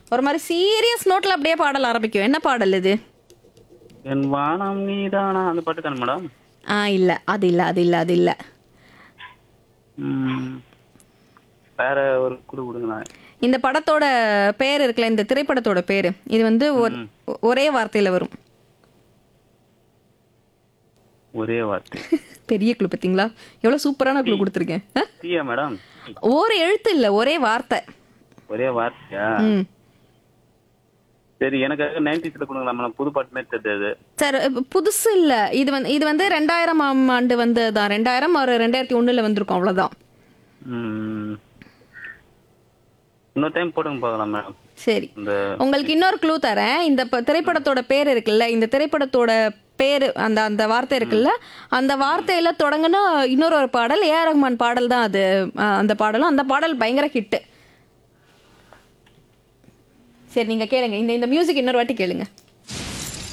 ஒரு மாதிரி சீரியஸ் நோட்ல அப்படியே பாடல் ஆரம்பிக்கும் என்ன பாடல் இது என் வானம் நீதானா அந்த பாட்டு தானே மேடம் ஆ இல்ல அது இல்ல அது இல்ல அது இல்ல ம். வேற ஒரு குடு கொடுங்களேன் இந்த படத்தோட பேர் இருக்குல்ல இந்த திரைப்படத்தோட பேரு இது வந்து ஒரு- ஒரே வார்த்தையில வரும் ஒரே வார்த்தை பெரிய குழு பாத்தீங்களா எவ்வளவு சூப்பரான குழு கொடுத்துருக்கேன் ஆ? டீயா மேடம் ஒரு எழுத்து இல்ல ஒரே வார்த்தை ஒரே வார்த்தையா ம் சரி எனக்காக நைன்டிஸ்ல கொடுங்களா மேடம் புது பாட்டு மாதிரி தெரியாது சார் இப்ப புதுசு இல்ல இது வந்து இது வந்து ரெண்டாயிரம் ஆண்டு வந்ததுதான் ரெண்டாயிரம் ஒரு ரெண்டாயிரத்தி ஒண்ணுல வந்திருக்கும் அவ்வளவுதான் ம். இன்னொரு டைம் போடுங்க பார்க்கலாம் மேடம் சரி இந்த உங்களுக்கு இன்னொரு க்ளூ தரேன் இந்த ப- திரைப்படத்தோட பேர் இருக்குல்ல இந்த திரைப்படத்தோட பேரு அந்த அந்த வார்த்தை இருக்குல்ல அந்த வார்த்தையில தொடங்குன இன்னொரு ஒரு பாடல் ஏஆர் ரஹ்மான் பாடல் தான் அது அஹ், அந்த பாடலும் அந்த பாடல் பயங்கர ஹிட்டு சரி நீங்க கேளுங்க இந்த இந்த மியூசிக் இன்னொரு வாட்டி கேளுங்க